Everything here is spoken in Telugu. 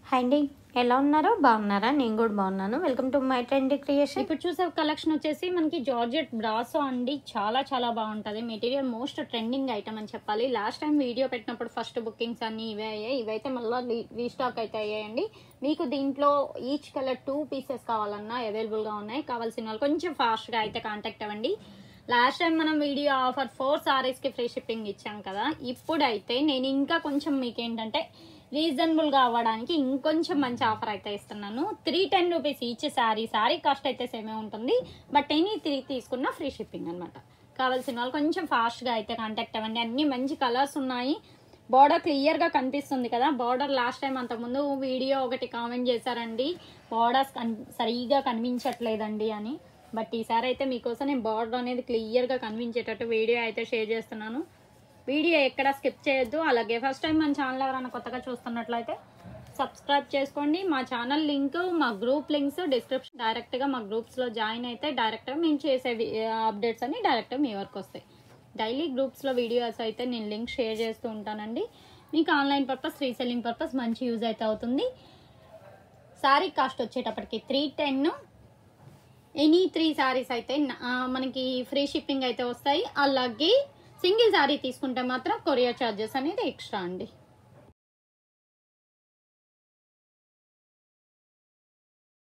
హాయ్ అండి ఎలా ఉన్నారో బాగున్నారా నేను కూడా బాగున్నాను welcome to my trend creation ఇప్పుడు చూసే కలెక్షన్ వచ్చేసి మనకి జార్జెట్ బ్రాసో అండి చాలా చాలా బాగుంటది మెటీరియల్ మోస్ట్ ట్రెండింగ్ ఐటమ్ అని చెప్పాలి లాస్ట్ టైం వీడియో పెట్టినప్పుడు ఫస్ట్ బుకింగ్స్ అన్ని ఇవే అయ్యాయి ఇవైతే మళ్ళీ రీస్టాక్ అయితే అయ్యాయండి మీకు దీంట్లో ఈచ్ కలర్ టూ పీసెస్ కావాలన్నా అవైలబుల్ గా ఉన్నాయి కావాల్సిన వాళ్ళు కొంచెం ఫాస్ట్ గా అయితే కాంటాక్ట్ అవ్వండి లాస్ట్ టైం మనం వీడియో ఆఫర్ ఫోర్ సారీస్ కి ఫ్రీ షిప్పింగ్ ఇచ్చాం కదా ఇప్పుడైతే నేను ఇంకా కొంచెం మీకు ఏంటంటే రీజనబుల్ గా అవ్వడానికి ఇంకొంచెం మంచి ఆఫర్ అయితే ఇస్తున్నాను three ten rupees each saree saree cost అయితే సేమే ఉంటుంది బట్ ఎనీ త్రీ తీసుకున్న ఫ్రీ షిప్పింగ్ అనమాట కావాల్సిన వాళ్ళు కొంచెం ఫాస్ట్ గా అయితే కాంటాక్ట్ అవ్వండి అన్ని మంచి కలర్స్ ఉన్నాయి బార్డర్ క్లియర్ గా కనిపిస్తుంది కదా బార్డర్ లాస్ట్ టైం అంతకుముందు వీడియో ఒకటి కామెంట్ చేశారండి బార్డర్స్ సరిగా కనిపించట్లేదండి అని బట్ ఈసారి అయితే మీకోసం నేను బార్డర్ అనేది క్లియర్ గా కనిపించేటట్టు వీడియో అయితే షేర్ చేస్తున్నాను వీడియో ఎక్కడ స్కిప్ చేయొద్దు అలాగే ఫస్ట్ టైం మన ఛానల్ ఎవరైనా కొత్తగా చూస్తున్నట్లయితే సబ్స్క్రైబ్ చేసుకోండి మా ఛానల్ లింక్ మా గ్రూప్ లింక్స్ డిస్క్రిప్షన్ డైరెక్ట్గా మా గ్రూప్స్లో జాయిన్ అయితే డైరెక్ట్గా మేము చేసే అప్డేట్స్ అన్ని డైరెక్ట్గా మీ వరకు వస్తాయి డైలీ గ్రూప్స్లో వీడియోస్ అయితే నేను లింక్ షేర్ చేస్తూ ఉంటానండి మీకు ఆన్లైన్ పర్పస్ రీసెల్లింగ్ పర్పస్ మంచి యూజ్ అయితే అవుతుంది శారీ కాస్ట్ వచ్చేటప్పటికి three ten any three sarees అయితే ఆ, మనకి ఫ్రీ షిప్పింగ్ అయితే వస్తాయి అలాగే సింగిల్ శారీ తీసుకుంటే మాత్రం కొరియర్ ఛార్జెస్ అనేది ఎక్స్ట్రా అండి